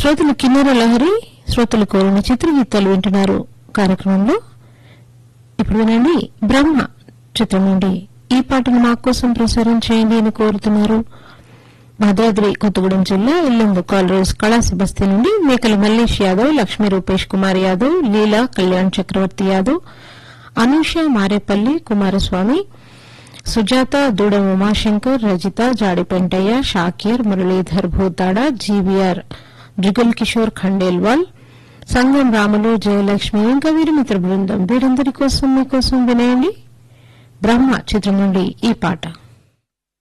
శ్రోతలు కిన్నెర లహరి శ్రోతలు కోరిన చిత్రగీతాలు వింటున్నారు కార్యక్రమంలో ఇప్పుడు వినండి బ్రహ్మ చిత్రం నుండి ఈ పాటను మా కోసం ప్రసారం చేయండి అని కోరుతున్నారు భద్రాద్రి కొత్తగూడెం జిల్లా ఇల్లందు కాలరీస్ కళాసి బస్తీ నుండి మేకల మల్లేష్ యాదవ్ లక్ష్మీ రూపేష్ కుమార్ యాదవ్ లీలా కళ్యాణ్ చక్రవర్తి యాదవ్ అనూష మారేపల్లి కుమారస్వామి సుజాత దూడ ఉమాశంకర్ రజిత జాడిపెంటయ్య షాకీర్ మురళీధర్ భూతాడ జీవీఆర్ జుగల్ కిషోర్ ఖండేల్వాల్ సంగం రాములు జయలక్ష్మి ఇంకా వీరి మిత్ర బృందం వీరందరి కోసం మీకోసం వినేయండి బ్రహ్మ చిత్రం నుండి ఈ పాట